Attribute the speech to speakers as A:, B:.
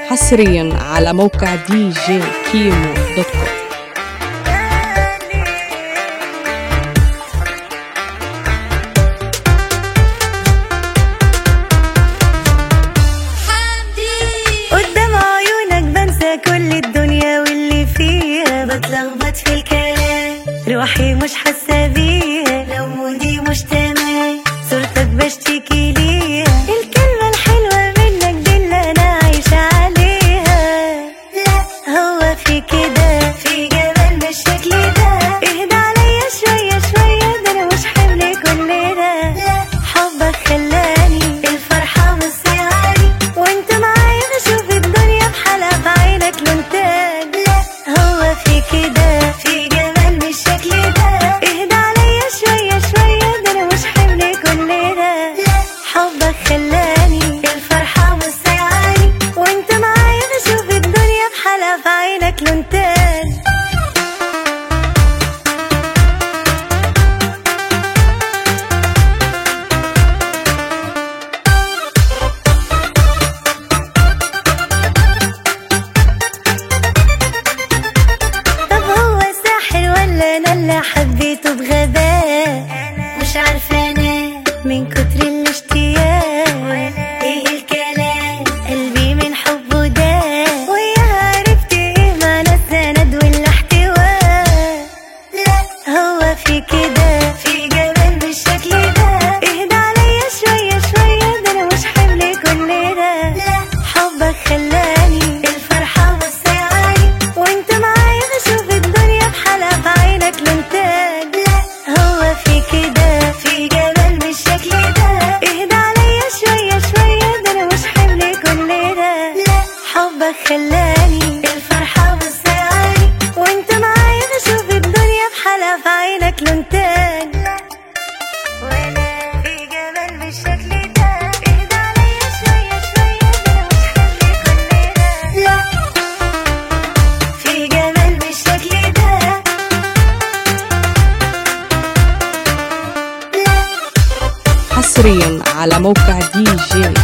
A: حصريا على موقع دي جي كيمو دوت كوم
B: قدام عيونك بنسى كل الدنيا واللي فيها بتلخبط في الكلام روحي مش حاسه بيها لو مودي مش تمام صورتك بشتكي ليها الكلمه الحلوه منك دي اللي انا عايشه عليها لا هو في كده في جمال بالشكل ده اهدى عليا شويه شويه ده انا مش حمل كل ده لا حبك خلاني الفرحه مصياني وانت معايا بشوف الدنيا بحالها بعينك لون تاني لا هو في كده في جمال بالشكل ده اهدى عليا شويه شويه ده انا مش حمل كل ده لا حبك خلاني الفرحه مصياني وانت معايا بشوف الدنيا بحالها بعينك لون تاني طب هو ساحر ولا انا اللي حبيته بغباء مش عارفه انا من كتر الاشتياق ايه الكلام قلبي من حبه ده وياها عرفت ايه معنى السند والاحتواء لا هو في كده في جمال بالشكل ده اهدى عليا شويه شويه ده انا مش حمل كل ده لا حبك خلاني الفرحه مصياني وانت معايا بشوف الدنيا بحالها بعينك لون تاني لا هو في كده في جمال بالشكل ده اهدى عليا شويه شويه ده انا مش حمل كل ده لا حبك خلاني الفرحه مصياني وانت معايا بشوف الدنيا بحالها بعينك لون تاني لا ولا في جمال بالشكل ده اهدى عليا شويه شويه ده انا مش حمل كل ده لا في جمال بالشكل ده لا
A: حصريا على موقع دي جي